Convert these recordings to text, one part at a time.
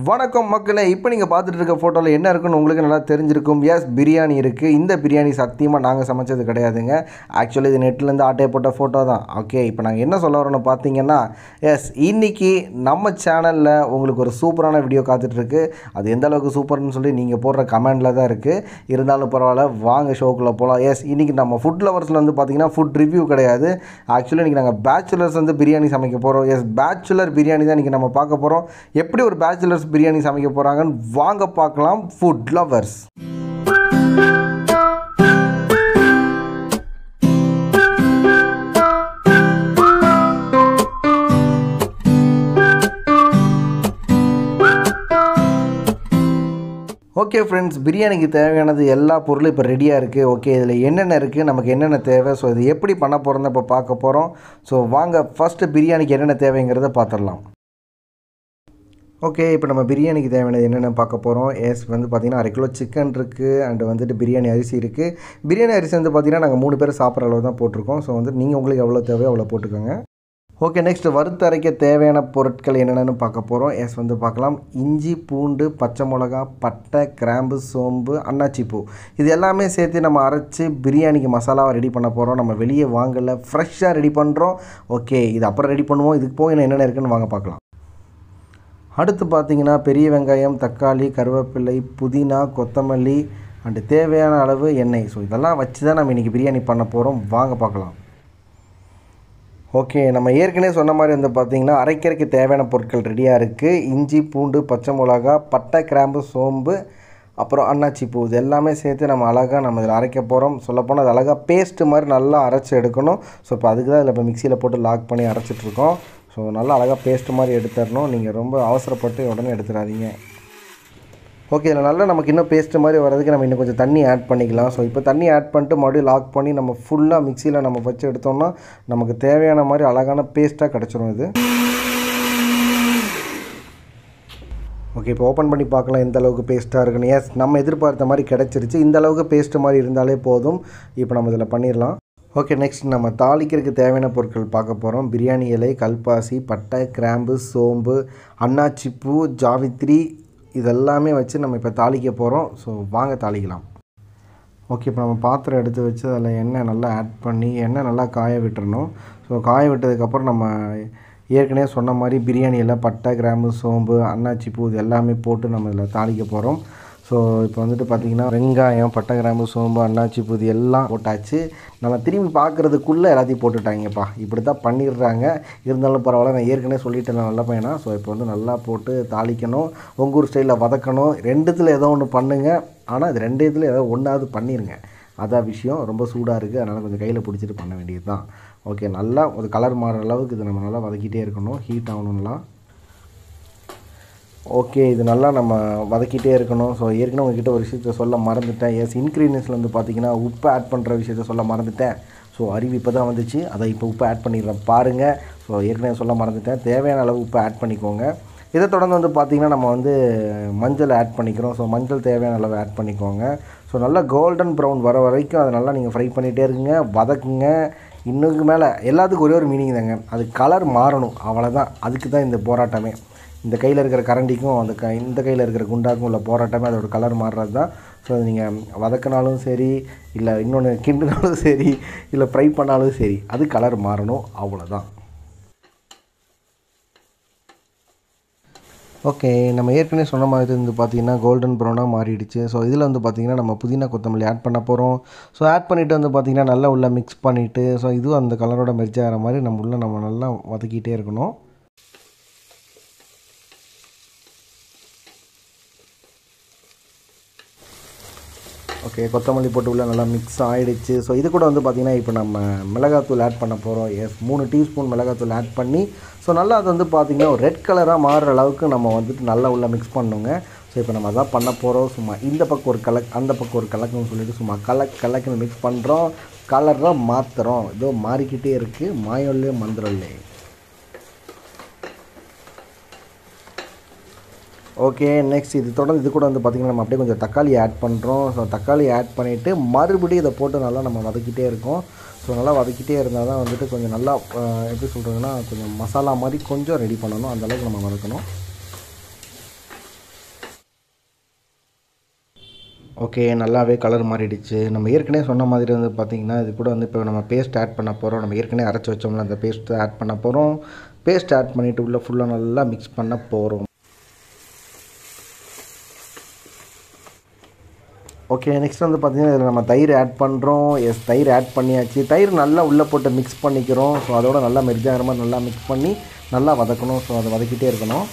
வணக்கம் மக்களே இப்போ நீங்கள் பார்த்துட்டு இருக்க ஃபோட்டோவில் என்ன இருக்குன்னு உங்களுக்கு நல்லா தெரிஞ்சிருக்கும் எஸ் பிரியாணி இருக்குது இந்த பிரியாணி சத்தியமாக நாங்கள் சமைச்சது கிடையாதுங்க ஆக்சுவலி இது நெட்லேருந்து ஆட்டையை போட்ட ஃபோட்டோ தான் ஓகே இப்போ நாங்கள் என்ன சொல்ல வரோன்னு பார்த்தீங்கன்னா எஸ் இன்னைக்கு நம்ம சேனலில் உங்களுக்கு ஒரு சூப்பரான வீடியோ காத்துட்ருக்கு அது எந்த அளவுக்கு சூப்பர்னு சொல்லி நீங்கள் போடுற கமெண்டில் தான் இருக்குது இருந்தாலும் பரவாயில்ல வாங்க ஷோக்குள்ளே போகலாம் எஸ் இன்றைக்கி நம்ம ஃபுட் லவர்ஸில் வந்து பார்த்தீங்கன்னா ஃபுட் ரிவ்யூ கிடையாது ஆக்சுவலி இன்றைக்கி நாங்கள் பேச்சுலர்ஸ் வந்து பிரியாணி சமைக்க போகிறோம் எஸ் பேச்சுலர் பிரியாணி தான் இன்றைக்கி நம்ம பார்க்க போகிறோம் எப்படி ஒரு பேச்சுலர்ஸ் பிரியாணி சமைக்க போகிறாங்கன்னு வாங்க பார்க்கலாம் ஃபுட் லவர்ஸ் ஓகே ஃப்ரெண்ட்ஸ் பிரியாணிக்கு தேவையானது எல்லா பொருளும் இப்போ ரெடியாக இருக்குது ஓகே இதில் என்னென்ன இருக்குது நமக்கு என்னென்ன தேவை ஸோ இது எப்படி பண்ண போகிறோன்னு இப்போ பார்க்க போகிறோம் ஸோ வாங்க ஃபஸ்ட்டு பிரியாணிக்கு என்னென்ன தேவைங்கிறத பார்த்துடலாம் ஓகே இப்போ நம்ம பிரியாணிக்கு தேவையானது என்னென்ன பார்க்க போகிறோம் எஸ் வந்து பார்த்திங்கன்னா அரை கிலோ சிக்கன் இருக்குது அண்ட் வந்துட்டு பிரியாணி அரிசி இருக்குது பிரியாணி அரிசி வந்து பார்த்திங்கன்னா நாங்கள் மூணு பேர் சாப்பிட்ற அளவு தான் போட்டிருக்கோம் ஸோ வந்து நீங்கள் உங்களுக்கு எவ்வளோ தேவையோ அவ்வளோ போட்டுக்கோங்க ஓகே நெக்ஸ்ட் வறுத்தரைக்க தேவையான பொருட்கள் என்னென்னு பார்க்க போகிறோம் எஸ் வந்து பார்க்கலாம் இஞ்சி பூண்டு பச்சை மிளகா பட்டை கிராம்பு சோம்பு அன்னாச்சி பூ இது எல்லாமே சேர்த்து நம்ம அரைச்சி பிரியாணிக்கு மசாலாவை ரெடி பண்ண போகிறோம் நம்ம வெளியே வாங்கலை ஃப்ரெஷ்ஷாக ரெடி பண்ணுறோம் ஓகே இது அப்புறம் ரெடி பண்ணுவோம் இதுக்கு போக இன்னும் என்னென்ன இருக்குன்னு வாங்க பார்க்கலாம் அடுத்து பார்த்தீங்கன்னா பெரிய வெங்காயம் தக்காளி கருவேப்பிலை புதினா கொத்தமல்லி அண்டு தேவையான அளவு எண்ணெய் ஸோ இதெல்லாம் வச்சு தான் நம்ம இன்றைக்கி பிரியாணி பண்ண போகிறோம் வாங்க பார்க்கலாம் ஓகே நம்ம ஏற்கனவே சொன்ன மாதிரி வந்து பார்த்திங்கன்னா அரைக்கரைக்கு தேவையான பொருட்கள் ரெடியாக இருக்குது இஞ்சி பூண்டு பச்சை மிளகா பட்டை கிராம்பு சோம்பு அப்புறம் அன்னாச்சி பூ இது எல்லாமே சேர்த்து நம்ம அழகாக நம்ம இதில் அரைக்க போகிறோம் சொல்லப்போனால் அது அழகாக பேஸ்ட்டு மாதிரி நல்லா அரைச்சி எடுக்கணும் ஸோ இப்போ அதுக்கு தான் இதில் இப்போ மிக்சியில் போட்டு லாக் பண்ணி அரைச்சிட்ருக்கோம் ஸோ நல்லா அழகாக பேஸ்ட்டு மாதிரி எடுத்துடணும் நீங்கள் ரொம்ப அவசரப்பட்டு உடனே எடுத்துடாதீங்க ஓகே இதில் நல்லா நமக்கு இன்னும் பேஸ்ட்டு மாதிரி வரதுக்கு நம்ம இன்னும் கொஞ்சம் தண்ணி ஆட் பண்ணிக்கலாம் ஸோ இப்போ தண்ணி ஆட் பண்ணிட்டு மறுபடியும் லாக் பண்ணி நம்ம ஃபுல்லாக மிக்சியில் நம்ம வச்சு எடுத்தோம்னா நமக்கு தேவையான மாதிரி அழகான பேஸ்ட்டாக கிடச்சிரும் இது ஓகே இப்போ ஓப்பன் பண்ணி பார்க்கலாம் எந்த அளவுக்கு பேஸ்ட்டாக இருக்குன்னு எஸ் நம்ம எதிர்பார்த்த மாதிரி கிடச்சிருச்சு இந்த அளவுக்கு பேஸ்ட்டு மாதிரி இருந்தாலே போதும் இப்போ நம்ம இதில் பண்ணிடலாம் ஓகே நெக்ஸ்ட் நம்ம தாளிக்கிறதுக்கு தேவையான பொருட்கள் பார்க்க போகிறோம் பிரியாணி இலை கல்பாசி பட்டை கிராம்பு சோம்பு அன்னாச்சிப்பூ ஜாவித்ரி இதெல்லாமே வச்சு நம்ம இப்போ தாளிக்க போகிறோம் ஸோ வாங்க தாளிக்கலாம் ஓகே இப்போ நம்ம பாத்திரம் எடுத்து வச்சு அதில் எண்ணெய் நல்லா ஆட் பண்ணி எண்ணெய் நல்லா காய விட்டுறணும் ஸோ காய விட்டதுக்கப்புறம் நம்ம ஏற்கனவே சொன்ன மாதிரி பிரியாணியில் பட்டை கிராம்பு சோம்பு அன்னாச்சி பூ இது எல்லாமே போட்டு நம்ம இதில் தாளிக்க போகிறோம் ஸோ இப்போ வந்துட்டு பார்த்திங்கன்னா வெங்காயம் பட்டை கிராம்பு சோம்பு அன்னாச்சி பூ இது எல்லாம் போட்டாச்சு நம்ம திரும்பி பார்க்குறதுக்குள்ளே எல்லாத்தையும் போட்டுட்டாங்கப்பா இப்படி தான் பண்ணிடுறாங்க இருந்தாலும் பரவாயில்ல நான் ஏற்கனவே சொல்லிட்டேன் நான் நல்ல பையனா ஸோ இப்போ வந்து நல்லா போட்டு தாளிக்கணும் உங்கள் ஊர் ஸ்டைலில் வதக்கணும் ரெண்டுத்தில் ஏதோ ஒன்று பண்ணுங்கள் ஆனால் இது ரெண்டு இதில் ஏதோ ஒன்றாவது பண்ணிடுங்க அதான் விஷயம் ரொம்ப சூடாக இருக்குது அதனால் கொஞ்சம் கையில் பிடிச்சிட்டு பண்ண வேண்டியது தான் ஓகே நல்லா ஒரு கலர் மாறுற அளவுக்கு இது நம்ம நல்லா வதக்கிட்டே இருக்கணும் ஹீட் ஆகணும் நல்லா ஓகே இது நல்லா நம்ம வதக்கிட்டே இருக்கணும் ஸோ ஏற்கனவே உங்ககிட்ட ஒரு விஷயத்த சொல்ல மறந்துட்டேன் எஸ் இன்க்ரீடியன்ஸில் வந்து பார்த்திங்கன்னா உப்பு ஆட் பண்ணுற விஷயத்த சொல்ல மறந்துட்டேன் ஸோ அறிவு இப்போ தான் வந்துச்சு அதை இப்போ உப்பு ஆட் பண்ணிடுறேன் பாருங்கள் ஸோ ஏற்கனவே சொல்ல மறந்துட்டேன் தேவையான அளவு உப்பு ஆட் பண்ணிக்கோங்க இதை தொடர்ந்து வந்து பார்த்திங்கன்னா நம்ம வந்து மஞ்சள் ஆட் பண்ணிக்கிறோம் ஸோ மஞ்சள் தேவையான அளவு ஆட் பண்ணிக்கோங்க ஸோ நல்லா கோல்டன் ப்ரௌன் வர வரைக்கும் அதை நல்லா நீங்கள் ஃப்ரை பண்ணிகிட்டே இருக்குங்க வதக்குங்க இன்னுக்கு மேலே எல்லாத்துக்கும் ஒரே ஒரு மீனிங் தாங்க அது கலர் மாறணும் அவ்வளோதான் அதுக்கு தான் இந்த போராட்டமே இந்த கையில் இருக்கிற கரண்டிக்கும் அந்த க இந்த கையில் இருக்கிற குண்டாக்கும் உள்ள போராட்டமே அதோட கலர் மாறுறது தான் ஸோ அது நீங்கள் வதக்கினாலும் சரி இல்லை இன்னொன்று கிண்டுனாலும் சரி இல்லை ஃப்ரை பண்ணாலும் சரி அது கலர் மாறணும் அவ்வளோதான் ஓகே நம்ம ஏற்கனவே சொன்ன மாதிரி வந்து பார்த்திங்கன்னா கோல்டன் ப்ரௌனாக மாறிடுச்சு ஸோ இதில் வந்து பார்த்திங்கன்னா நம்ம புதினா கொத்தமல்லி ஆட் பண்ண போகிறோம் ஸோ ஆட் பண்ணிவிட்டு வந்து பார்த்திங்கன்னா நல்லா உள்ளே மிக்ஸ் பண்ணிவிட்டு ஸோ இதுவும் அந்த கலரோட மெர்ஜ் ஆகிற மாதிரி நம்ம உள்ளே நம்ம நல்லா வதக்கிட்டே இருக்கணும் ஓகே கொத்தமல்லி போட்டு உள்ள நல்லா மிக்ஸ் ஆகிடுச்சு ஸோ இது கூட வந்து பார்த்திங்கன்னா இப்போ நம்ம மிளகாத்தூள் ஆட் பண்ண போகிறோம் எஸ் மூணு டீஸ்பூன் மிளகாத்தூள் ஆட் பண்ணி ஸோ நல்லா அது வந்து பார்த்திங்கன்னா ஒரு ரெட் கலராக மாறுற அளவுக்கு நம்ம வந்துட்டு நல்லா உள்ளே மிக்ஸ் பண்ணுங்க ஸோ இப்போ நம்ம அதான் பண்ண போகிறோம் சும்மா இந்த பக்கம் ஒரு கலக் அந்த பக்கம் ஒரு கலக்குன்னு சொல்லிட்டு சும்மா கலக் கலக்குன்னு மிக்ஸ் பண்ணுறோம் கலராக மாற்றுறோம் இதோ மாறிக்கிட்டே இருக்குது மாயொல்லே மந்திரல்லே ஓகே நெக்ஸ்ட் இது தொடர்ந்து இது கூட வந்து பார்த்திங்கன்னா நம்ம அப்படியே கொஞ்சம் தக்காளி ஆட் பண்ணுறோம் ஸோ தக்காளி ஆட் பண்ணிவிட்டு மறுபடியும் இதை போட்டு நல்லா நம்ம வதக்கிட்டே இருக்கோம் ஸோ நல்லா வதக்கிட்டே இருந்தால் தான் வந்துட்டு கொஞ்சம் நல்லா அஹ், எப்படி சொல்கிறதுன்னா கொஞ்சம் மசாலா மாதிரி கொஞ்சம் ரெடி பண்ணணும் அந்த அளவுக்கு நம்ம வதக்கணும் ஓகே நல்லாவே கலர் மாறிடுச்சு நம்ம ஏற்கனவே சொன்ன மாதிரி வந்து பார்த்திங்கன்னா இது கூட வந்து இப்போ நம்ம பேஸ்ட் ஆட் பண்ண போகிறோம் நம்ம ஏற்கனவே அரைச்சி வச்சோம்ல அந்த பேஸ்ட்டு ஆட் பண்ண போகிறோம் பேஸ்ட் ஆட் பண்ணிவிட்டு உள்ளே ஃபுல்லாக நல்லா மிக்ஸ் பண்ண போகிறோம் ஓகே நெக்ஸ்ட் வந்து பார்த்திங்கன்னா இதில் நம்ம தயிர் ஆட் பண்ணுறோம் எஸ் தயிர் ஆட் பண்ணியாச்சு தயிர் நல்லா உள்ளே போட்டு மிக்ஸ் பண்ணிக்கிறோம் ஸோ அதோட நல்லா மெர்ஜாகிற மாதிரி நல்லா மிக்ஸ் பண்ணி நல்லா வதக்கணும் ஸோ அதை வதக்கிட்டே இருக்கணும்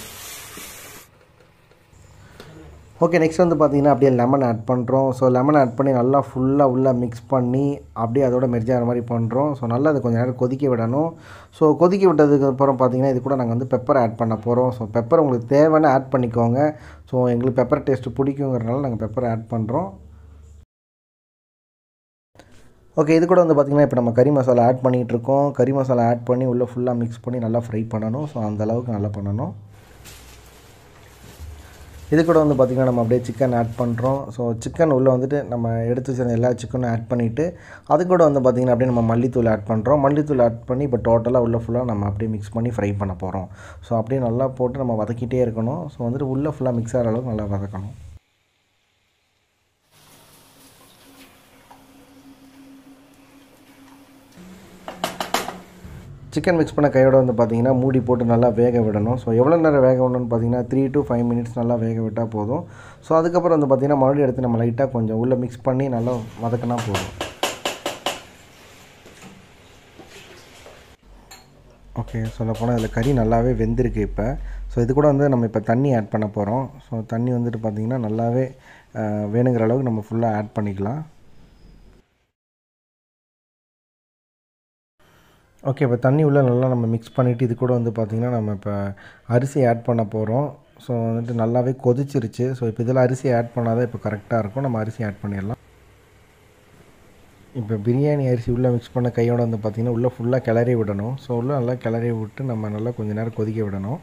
ஓகே நெக்ஸ்ட் வந்து பார்த்திங்கன்னா அப்படியே லெமன் ஆட் பண்ணுறோம் ஸோ லெமன் ஆட் பண்ணி நல்லா ஃபுல்லாக உள்ளே மிக்ஸ் பண்ணி அப்படியே அதோட மெர்ஜாகிற மாதிரி பண்ணுறோம் ஸோ நல்லா அதை கொஞ்சம் நேரம் கொதிக்க விடணும் ஸோ கொதிக்க விட்டதுக்கு அப்புறம் பார்த்திங்கன்னா இது கூட நாங்கள் வந்து பெப்பர் ஆட் பண்ண போகிறோம் ஸோ பெப்பர் உங்களுக்கு தேவைன்னு ஆட் பண்ணிக்கோங்க ஸோ எங்களுக்கு பெப்பர் டேஸ்ட்டு பிடிக்குங்கிறனால நாங்கள் பெப்பர் ஆட் பண்ணுறோம் ஓகே இது கூட வந்து பார்த்திங்கன்னா இப்போ நம்ம கறி மசாலா ஆட் பண்ணிகிட்டு இருக்கோம் கறி மசாலா ஆட் பண்ணி உள்ளே ஃபுல்லாக மிக்ஸ் பண்ணி நல்லா ஃப்ரை பண்ணணும் ஸோ அந்த அளவுக்கு நல்லா பண்ணணும் இது கூட வந்து பார்த்திங்கன்னா நம்ம அப்படியே சிக்கன் ஆட் பண்ணுறோம் ஸோ சிக்கன் உள்ளே வந்துட்டு நம்ம எடுத்து வச்சிருந்த எல்லா சிக்கனும் ஆட் பண்ணிவிட்டு அது கூட வந்து பார்த்திங்கன்னா அப்படியே நம்ம மல்லித்தூள் ஆட் பண்ணுறோம் மல்லித்தூள் ஆட் பண்ணி இப்போ டோட்டலாக உள்ளே ஃபுல்லாக நம்ம அப்படியே மிக்ஸ் பண்ணி ஃப்ரை பண்ண போகிறோம் ஸோ அப்படியே நல்லா போட்டு நம்ம வதக்கிட்டே இருக்கணும் ஸோ வந்துட்டு உள்ளே ஃபுல்லாக மிக்ஸ் ஆகிற அளவுக்கு நல்லா வதக்கணும் சிக்கன் மிக்ஸ் பண்ண கையோட வந்து பார்த்திங்கன்னா மூடி போட்டு நல்லா வேக விடணும் ஸோ எவ்வளோ நேரம் வேக விடணும்னு பார்த்தீங்கன்னா த்ரீ டு ஃபைவ் மினிட்ஸ் நல்லா வேக விட்டால் போதும் ஸோ அதுக்கப்புறம் வந்து பார்த்திங்கன்னா மறுபடியும் எடுத்து நம்ம லைட்டாக கொஞ்சம் உள்ளே மிக்ஸ் பண்ணி நல்லா வதக்கினா போதும் ஓகே சொல்லப்போனால் இதில் கறி நல்லாவே வெந்திருக்கு இப்போ ஸோ இது கூட வந்து நம்ம இப்போ தண்ணி ஆட் பண்ண போகிறோம் ஸோ தண்ணி வந்துட்டு பார்த்திங்கன்னா நல்லாவே வேணுங்கிற அளவுக்கு நம்ம ஃபுல்லாக ஆட் பண்ணிக்கலாம் ஓகே இப்போ தண்ணி உள்ளே நல்லா நம்ம மிக்ஸ் பண்ணிவிட்டு இது கூட வந்து பார்த்திங்கன்னா நம்ம இப்போ அரிசி ஆட் பண்ண போகிறோம் ஸோ வந்துட்டு நல்லாவே கொதிச்சிருச்சு ஸோ இப்போ இதில் அரிசி ஆட் பண்ணால் தான் இப்போ கரெக்டாக இருக்கும் நம்ம அரிசி ஆட் பண்ணிடலாம் இப்போ பிரியாணி அரிசி உள்ளே மிக்ஸ் பண்ண கையோட வந்து பார்த்திங்கன்னா உள்ளே ஃபுல்லாக கிளறி விடணும் ஸோ உள்ளே நல்லா கிளறி விட்டு நம்ம நல்லா கொஞ்சம் நேரம் கொதிக்க விடணும்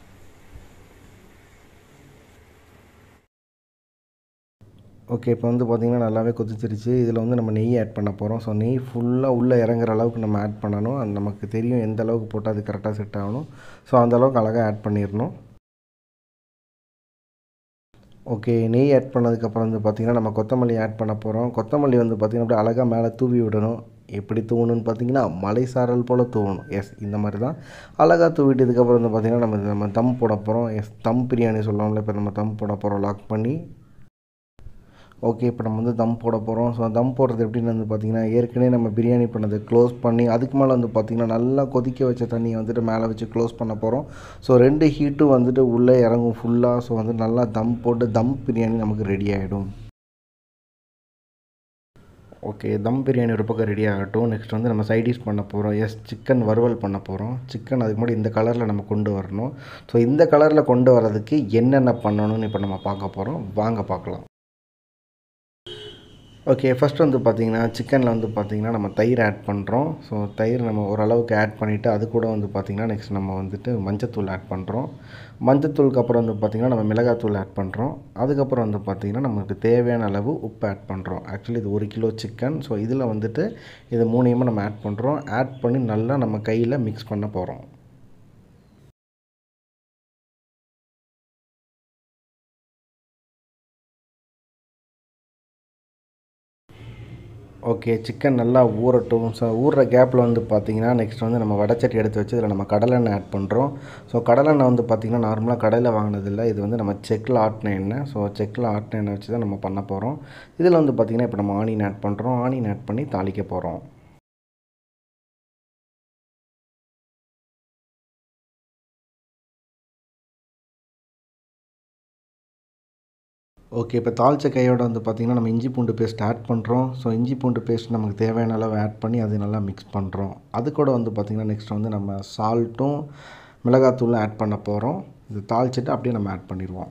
ஓகே இப்போ வந்து பார்த்திங்கன்னா நல்லாவே கொதிச்சிருச்சு இதில் வந்து நம்ம நெய் ஆட் பண்ண போகிறோம் ஸோ நெய் ஃபுல்லாக உள்ளே இறங்குற அளவுக்கு நம்ம ஆட் பண்ணணும் அது நமக்கு தெரியும் எந்த அளவுக்கு போட்டால் அது கரெக்டாக செட் ஆகணும் ஸோ அந்த அளவுக்கு அழகாக ஆட் பண்ணிடணும் ஓகே நெய் ஆட் பண்ணதுக்கப்புறம் வந்து பார்த்திங்கன்னா நம்ம கொத்தமல்லி ஆட் பண்ண போகிறோம் கொத்தமல்லி வந்து பார்த்திங்கன்னா அப்படியே அழகாக மேலே தூவி விடணும் எப்படி தூவணும்னு பார்த்தீங்கன்னா மலை சாரல் போல் தூவணும் எஸ் இந்த மாதிரி தான் அழகாக தூவிட்டு இதுக்கப்புறம் வந்து பார்த்திங்கன்னா நம்ம நம்ம தம் போட போகிறோம் எஸ் தம் பிரியாணி சொல்லுவோம்ல இப்போ நம்ம தம் போட போகிறோம் லாக் பண்ணி ஓகே இப்போ நம்ம வந்து தம் போட போகிறோம் ஸோ தம் போடுறது எப்படின்னு வந்து பார்த்திங்கன்னா ஏற்கனவே நம்ம பிரியாணி பண்ணதை க்ளோஸ் பண்ணி அதுக்கு மேலே வந்து பார்த்திங்கன்னா நல்லா கொதிக்க வச்ச தண்ணியை வந்துட்டு மேலே வச்சு க்ளோஸ் பண்ண போகிறோம் ஸோ ரெண்டு ஹீட்டும் வந்துட்டு உள்ளே இறங்கும் ஃபுல்லாக ஸோ வந்து நல்லா தம் போட்டு தம் பிரியாணி நமக்கு ரெடி ஆகிடும் ஓகே தம் பிரியாணி ஒரு பக்கம் ரெடி ஆகட்டும் நெக்ஸ்ட் வந்து நம்ம சைடிஷ் பண்ண போகிறோம் எஸ் சிக்கன் வறுவல் பண்ண போகிறோம் சிக்கன் அதுக்கு முன்னாடி இந்த கலரில் நம்ம கொண்டு வரணும் ஸோ இந்த கலரில் கொண்டு வரதுக்கு என்னென்ன பண்ணணும்னு இப்போ நம்ம பார்க்க போகிறோம் வாங்க பார்க்கலாம் ஓகே ஃபஸ்ட் வந்து பார்த்திங்கன்னா சிக்கனில் வந்து பார்த்திங்கன்னா நம்ம தயிர் ஆட் பண்ணுறோம் ஸோ தயிர் நம்ம ஓரளவுக்கு ஆட் பண்ணிவிட்டு அது கூட வந்து பார்த்திங்கன்னா நெக்ஸ்ட் நம்ம வந்துட்டு மஞ்சத்தூள் ஆட் பண்ணுறோம் மஞ்சத்தூளுக்கு அப்புறம் வந்து பார்த்திங்கன்னா நம்ம மிளகாத்தூள் ஆட் பண்ணுறோம் அதுக்கப்புறம் வந்து பார்த்திங்கன்னா நமக்கு தேவையான அளவு உப்பு ஆட் பண்ணுறோம் ஆக்சுவலி இது ஒரு கிலோ சிக்கன் ஸோ இதில் வந்துட்டு இது மூணையுமே நம்ம ஆட் பண்ணுறோம் ஆட் பண்ணி நல்லா நம்ம கையில் மிக்ஸ் பண்ண போகிறோம் ஓகே சிக்கன் நல்லா ஊறட்டும் ஸோ ஊறுற கேப்பில் வந்து பார்த்திங்கன்னா நெக்ஸ்ட் வந்து நம்ம வடச்சட்டி எடுத்து வச்சு இதில் நம்ம கடலெண்ணெய் ஆட் பண்ணுறோம் ஸோ கடலெண்ணெய் வந்து பார்த்திங்கன்னா நார்மலாக கடையில் வாங்கினதில்ல இது வந்து நம்ம செக்கில் ஆட்டின எண்ணெய் ஸோ செக்கில் ஆட்டின எண்ணெய் வச்சு தான் நம்ம பண்ண போகிறோம் இதில் வந்து பார்த்திங்கன்னா இப்போ நம்ம ஆனியன் ஆட் பண்ணுறோம் ஆனியன் ஆட் பண்ணி தாளிக்க போகிறோம் ஓகே இப்போ தாளிச்ச கையோட வந்து பார்த்திங்கன்னா நம்ம இஞ்சி பூண்டு பேஸ்ட் ஆட் பண்ணுறோம் ஸோ இஞ்சி பூண்டு பேஸ்ட் நமக்கு தேவையான அளவு ஆட் பண்ணி அது நல்லா மிக்ஸ் பண்ணுறோம் அது கூட வந்து பார்த்திங்கன்னா நெக்ஸ்ட் வந்து நம்ம சால்ட்டும் மிளகாத்தூளும் ஆட் பண்ண போகிறோம் இது தாளிச்சிட்டு அப்படியே நம்ம ஆட் பண்ணிடுவோம்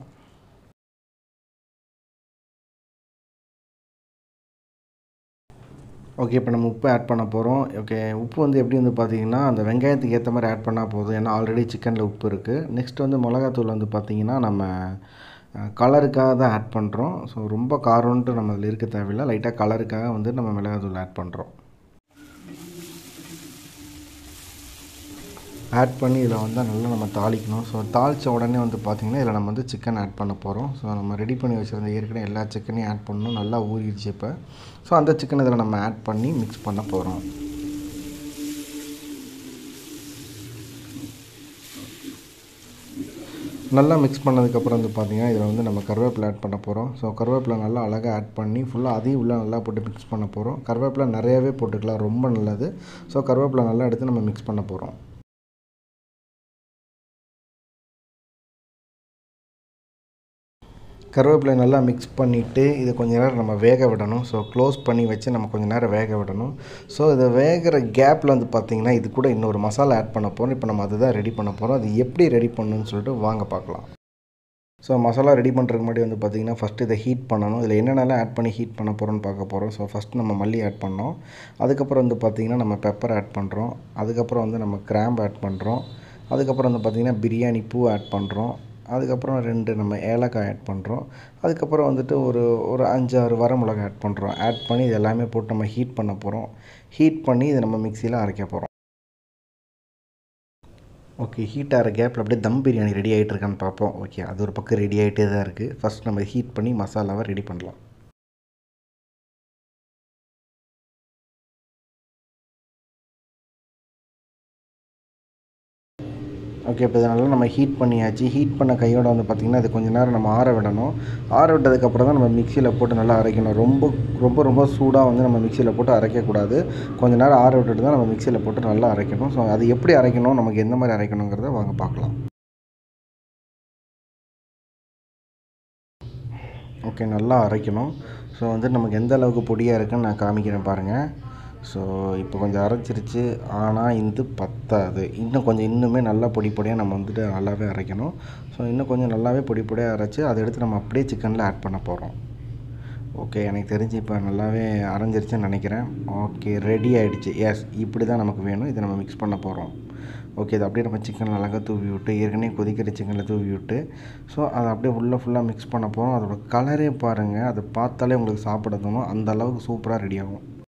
ஓகே இப்போ நம்ம உப்பு ஆட் பண்ண போகிறோம் ஓகே உப்பு வந்து எப்படி வந்து பார்த்திங்கன்னா அந்த வெங்காயத்துக்கு ஏற்ற மாதிரி ஆட் பண்ணால் போதும் ஏன்னா ஆல்ரெடி சிக்கனில் உப்பு இருக்குது நெக்ஸ்ட் வந்து மிளகாத்தூள் வந்து பார்த்திங்கன்னா நம்ம கலருக்காக தான் ஆட் பண்ணுறோம் ஸோ ரொம்ப காரம்ன்ட்டு நம்ம அதில் இருக்க தேவையில்லை லைட்டாக கலருக்காக வந்து நம்ம மிளகாத்தூள் ஆட் பண்ணுறோம் ஆட் பண்ணி இதில் வந்து நல்லா நம்ம தாளிக்கணும் ஸோ தாளித்த உடனே வந்து பார்த்திங்கன்னா இதில் நம்ம வந்து சிக்கன் ஆட் பண்ண போகிறோம் ஸோ நம்ம ரெடி பண்ணி வச்சுருந்த ஏற்கனவே எல்லா சிக்கனையும் ஆட் பண்ணணும் நல்லா ஊறிடுச்சு இப்போ ஸோ அந்த சிக்கன் இதில் நம்ம ஆட் பண்ணி மிக்ஸ் பண்ண போகிறோம் நல்லா மிக்ஸ் பண்ணதுக்கப்புறம் வந்து பார்த்திங்கன்னா இதில் வந்து நம்ம கருவேப்பிலை ஆட் பண்ண போகிறோம் ஸோ கருவேப்பிலை நல்லா அழகாக ஆட் பண்ணி ஃபுல்லாக அதையும் உள்ளே நல்லா போட்டு மிக்ஸ் பண்ண போகிறோம் கருவேப்பிலை நிறையாவே போட்டுக்கலாம் ரொம்ப நல்லது ஸோ கருவேப்பிலை நல்லா எடுத்து நம்ம மிக்ஸ் பண்ண போகிறோம் கருவேப்பிலை நல்லா மிக்ஸ் பண்ணிவிட்டு இது கொஞ்ச நேரம் நம்ம வேக விடணும் ஸோ க்ளோஸ் பண்ணி வச்சு நம்ம கொஞ்சம் நேரம் வேக விடணும் ஸோ இதை வேகிற கேப்பில் வந்து பார்த்திங்கன்னா இது கூட இன்னொரு மசாலா ஆட் பண்ண போகிறோம் இப்போ நம்ம அதுதான் ரெடி பண்ண போகிறோம் அது எப்படி ரெடி பண்ணணும்னு சொல்லிட்டு வாங்க பார்க்கலாம் ஸோ மசாலா ரெடி பண்ணுறதுக்கு முன்னாடி வந்து பார்த்திங்கன்னா ஃபஸ்ட்டு இதை ஹீட் பண்ணணும் இதில் என்னென்னலாம் ஆட் பண்ணி ஹீட் பண்ண போகிறோம்னு பார்க்க போகிறோம் ஸோ ஃபஸ்ட் நம்ம மல்லி ஆட் பண்ணோம் அதுக்கப்புறம் வந்து பார்த்திங்கன்னா நம்ம பெப்பர் ஆட் பண்ணுறோம் அதுக்கப்புறம் வந்து நம்ம கிராம்பு ஆட் பண்ணுறோம் அதுக்கப்புறம் வந்து பார்த்திங்கன்னா பிரியாணி பூ ஆட் பண்ணுறோம் அதுக்கப்புறம் ரெண்டு நம்ம ஏலக்காய் ஆட் பண்ணுறோம் அதுக்கப்புறம் வந்துட்டு ஒரு ஒரு அஞ்சாறு வரமிளகா ஆட் பண்ணுறோம் ஆட் பண்ணி இது எல்லாமே போட்டு நம்ம ஹீட் பண்ண போகிறோம் ஹீட் பண்ணி இதை நம்ம மிக்சியில் அரைக்க போகிறோம் ஓகே ஹீட் ஆகிற கேப்பில் அப்படியே தம் பிரியாணி ரெடி ஆகிட்டு இருக்கான்னு பார்ப்போம் ஓகே அது ஒரு பக்கம் ரெடி ஆகிட்டே தான் இருக்குது ஃபஸ்ட் நம்ம ஹீட் பண்ணி மசாலாவை ரெடி பண்ணலாம் ஓகே இப்போ இதனால் நம்ம ஹீட் பண்ணியாச்சு ஹீட் பண்ண கையோட வந்து பார்த்திங்கன்னா இது கொஞ்சம் நேரம் நம்ம ஆற விடணும் ஆற விட்டதுக்கப்புறம் தான் நம்ம மிக்சியில் போட்டு நல்லா அரைக்கணும் ரொம்ப ரொம்ப ரொம்ப சூடாக வந்து நம்ம மிக்சியில் போட்டு அரைக்கக்கூடாது கொஞ்சம் நேரம் ஆற விட்டுட்டு தான் நம்ம மிக்சியில் போட்டு நல்லா அரைக்கணும் ஸோ அது எப்படி அரைக்கணும் நமக்கு எந்த மாதிரி அரைக்கணுங்கிறத வாங்க பார்க்கலாம் ஓகே நல்லா அரைக்கணும் ஸோ வந்து நமக்கு எந்த அளவுக்கு பொடியாக இருக்குன்னு நான் காமிக்கிறேன் பாருங்கள் ஸோ இப்போ கொஞ்சம் அரைச்சிருச்சு ஆனால் இது பத்தாது இன்னும் கொஞ்சம் இன்னுமே நல்லா பொடி பொடியாக நம்ம வந்துட்டு நல்லாவே அரைக்கணும் ஸோ இன்னும் கொஞ்சம் நல்லாவே பொடி பொடியாக அரைச்சி அதை எடுத்து நம்ம அப்படியே சிக்கனில் ஆட் பண்ண போகிறோம் ஓகே எனக்கு தெரிஞ்சு இப்போ நல்லாவே அரைஞ்சிருச்சுன்னு நினைக்கிறேன் ஓகே ரெடி ஆகிடுச்சு எஸ் இப்படி தான் நமக்கு வேணும் இதை நம்ம மிக்ஸ் பண்ண போகிறோம் ஓகே இது அப்படியே நம்ம சிக்கன் அழகாக தூவி விட்டு ஏற்கனவே கொதிக்கிற சிக்கனில் தூவி விட்டு ஸோ அதை அப்படியே உள்ளே ஃபுல்லாக மிக்ஸ் பண்ண போகிறோம் அதோட கலரே பாருங்கள் அதை பார்த்தாலே உங்களுக்கு சாப்பிட தோணும் அந்த அளவுக்கு சூப்பராக ரெடி ஆகும்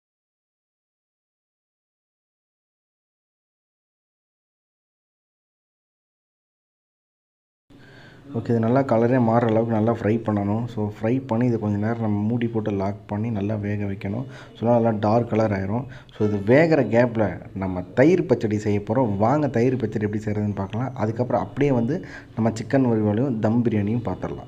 ஓகே இது நல்லா கலரே மாறுற அளவுக்கு நல்லா ஃப்ரை பண்ணணும் ஸோ ஃப்ரை பண்ணி இதை கொஞ்சம் நேரம் நம்ம மூடி போட்டு லாக் பண்ணி நல்லா வேக வைக்கணும் ஸோ நல்லா டார்க் கலர் ஆயிரும் ஸோ இது வேகிற கேப்பில் நம்ம தயிர் பச்சடி செய்ய போகிறோம் வாங்க தயிர் பச்சடி எப்படி செய்கிறதுன்னு பார்க்கலாம் அதுக்கப்புறம் அப்படியே வந்து நம்ம சிக்கன் வறுவலையும் தம் பிரியாணியும் பார்த்துடலாம்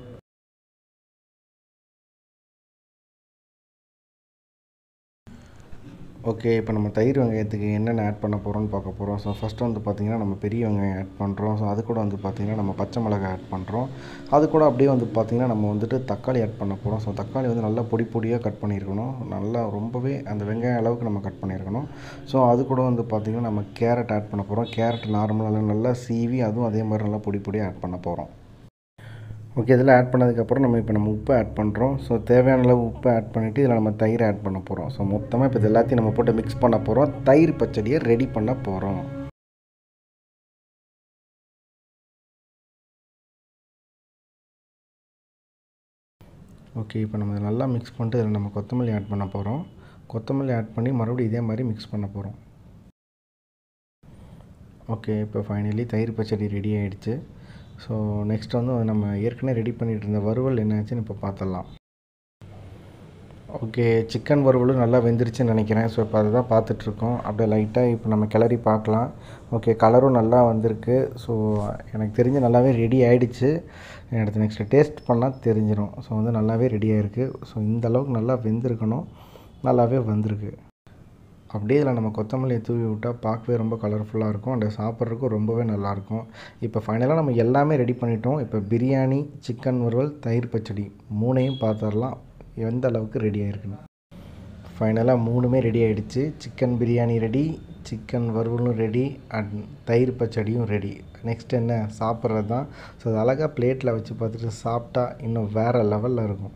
ஓகே இப்போ நம்ம தயிர் வெங்காயத்துக்கு என்னென்ன ஆட் பண்ண போகிறோம்னு பார்க்க போகிறோம் ஸோ ஃபஸ்ட்டு வந்து பார்த்திங்கன்னா நம்ம பெரிய வெங்காயம் ஆட் பண்ணுறோம் ஸோ அது கூட வந்து பார்த்திங்கன்னா நம்ம பச்சை மிளகாய் ஆட் பண்ணுறோம் அது கூட அப்படியே வந்து பார்த்திங்கன்னா நம்ம வந்துட்டு தக்காளி ஆட் பண்ண போகிறோம் ஸோ தக்காளி வந்து நல்லா பொடி பொடியாக கட் பண்ணியிருக்கணும் நல்லா ரொம்பவே அந்த வெங்காயம் அளவுக்கு நம்ம கட் பண்ணியிருக்கணும் ஸோ அது கூட வந்து பார்த்திங்கன்னா நம்ம கேரட் ஆட் பண்ண போகிறோம் கேரட் நார்மலாக நல்லா சீவி அதுவும் அதே மாதிரி நல்லா பொடி பொடியாக ஆட் பண்ண போகிறோம் ஓகே இதில் ஆட் பண்ணதுக்கப்புறம் நம்ம இப்போ நம்ம உப்பு ஆட் பண்ணுறோம் ஸோ தேவையான அளவு உப்பு ஆட் பண்ணிவிட்டு இதில் நம்ம தயிர் ஆட் பண்ண போகிறோம் ஸோ மொத்தமாக இப்போ இது எல்லாத்தையும் நம்ம போட்டு மிக்ஸ் பண்ண போகிறோம் தயிர் பச்சடியை ரெடி பண்ண போகிறோம் ஓகே இப்போ நம்ம நல்லா மிக்ஸ் பண்ணிட்டு இதில் நம்ம கொத்தமல்லி ஆட் பண்ண போகிறோம் கொத்தமல்லி ஆட் பண்ணி மறுபடியும் இதே மாதிரி மிக்ஸ் பண்ண போகிறோம் ஓகே இப்போ ஃபைனலி தயிர் பச்சடி ரெடி ஆகிடுச்சு ஸோ நெக்ஸ்ட் வந்து நம்ம ஏற்கனவே ரெடி பண்ணிகிட்டு இருந்த வறுவல் என்னாச்சுன்னு இப்போ பார்த்துடலாம் ஓகே சிக்கன் வறுவலும் நல்லா வெந்துருச்சுன்னு நினைக்கிறேன் ஸோ இப்போ அதை தான் பார்த்துட்ருக்கோம் அப்படியே லைட்டாக இப்போ நம்ம கிளறி பார்க்கலாம் ஓகே கலரும் நல்லா வந்திருக்கு ஸோ எனக்கு தெரிஞ்சு நல்லாவே ரெடி ஆகிடுச்சு அடுத்து நெக்ஸ்ட்டு டேஸ்ட் பண்ணால் தெரிஞ்சிடும் ஸோ வந்து நல்லாவே ரெடி ஆகிருக்கு ஸோ இந்த அளவுக்கு நல்லா வெந்திருக்கணும் நல்லாவே வந்திருக்கு அப்படியே இதில் நம்ம கொத்தமல்லியை தூவி விட்டால் பார்க்கவே ரொம்ப கலர்ஃபுல்லாக இருக்கும் அண்ட் சாப்பிட்றதுக்கும் ரொம்பவே நல்லாயிருக்கும் இப்போ ஃபைனலாக நம்ம எல்லாமே ரெடி பண்ணிட்டோம் இப்போ பிரியாணி சிக்கன் வறுவல் தயிர் பச்சடி மூணையும் பார்த்துடலாம் எந்த அளவுக்கு ரெடி ஆகிருக்குன்னு ஃபைனலாக மூணுமே ரெடி ஆகிடுச்சு சிக்கன் பிரியாணி ரெடி சிக்கன் வறுவலும் ரெடி அண்ட் தயிர் பச்சடியும் ரெடி நெக்ஸ்ட் என்ன சாப்பிட்றது தான் ஸோ அது அழகாக பிளேட்டில் வச்சு பார்த்துட்டு சாப்பிட்டா இன்னும் வேறு லெவலில் இருக்கும்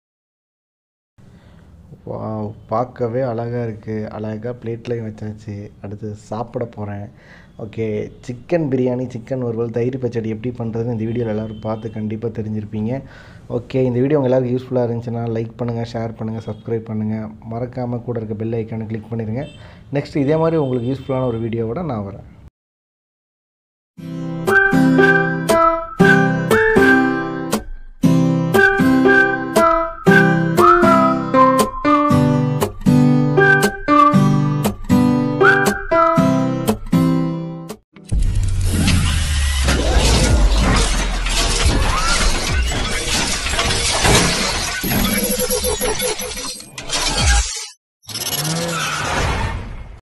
வாவ் பார்க்கவே அழகாக இருக்குது அழகாக பிளேட்லேயும் வச்சாச்சு அடுத்து சாப்பிட போகிறேன் ஓகே சிக்கன் பிரியாணி சிக்கன் வறுவல் தயிர் பச்சடி எப்படி பண்ணுறதுன்னு இந்த வீடியோவில் எல்லோரும் பார்த்து கண்டிப்பாக தெரிஞ்சிருப்பீங்க ஓகே இந்த வீடியோ உங்கள் எல்லாருக்கும் யூஸ்ஃபுல்லாக இருந்துச்சுன்னா லைக் பண்ணுங்கள் ஷேர் பண்ணுங்கள் சப்ஸ்கிரைப் பண்ணுங்கள் மறக்காமல் கூட இருக்க பெல் ஐக்கானை கிளிக் பண்ணிடுங்க நெக்ஸ்ட் இதே மாதிரி உங்களுக்கு யூஸ்ஃபுல்லான ஒரு வீடியோவோட நான் வரேன்